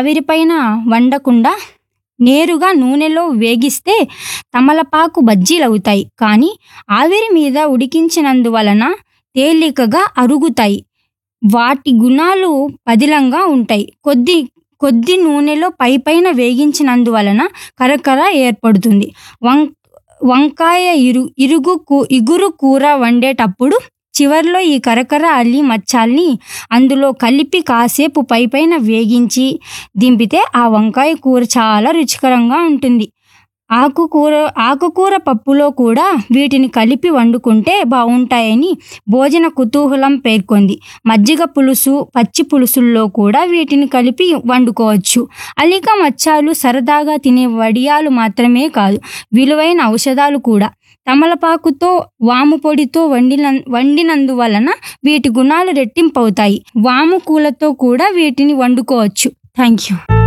ఆవిరిపైన వండకుండా నేరుగా నూనెలో వేగిస్తే తమలపాకు బజ్జీలవుతాయి కానీ ఆవిరి మీద ఉడికించినందువలన తేలికగా అరుగుతాయి వాటి గుణాలు పదిలంగా ఉంటాయి కొద్ది కొద్ది నూనెలో పై పైన వేగించినందువలన కరకర ఏర్పడుతుంది వం వంకాయ ఇరు ఇరుగు కూ- ఇగురు కూర వండేటప్పుడు చివర్లో ఈ కరకర అల్లి మచ్చాల్ని అందులో కలిపి కాసేపు పై పైన వేగించి దింపితే ఆ వంకాయ కూర చాలా రుచికరంగా ఉంటుంది ఆకుకూర ఆకుకూర పప్పులో కూడా వీటిని కలిపి వండుకుంటే బాగుంటాయని భోజన కుతూహలం పేర్కొంది మజ్జిగ పులుసు పచ్చి పులుసుల్లో కూడా వీటిని కలిపి వండుకోవచ్చు అలిక మచ్చాలు సరదాగా తినే వడియాలు మాత్రమే కాదు విలువైన ఔషధాలు కూడా తమలపాకుతో వాము పొడితో వండిన వండినందువలన వీటి గుణాలు రెట్టింపవుతాయి వాము కూలతో కూడా వీటిని వండుకోవచ్చు థ్యాంక్ యూ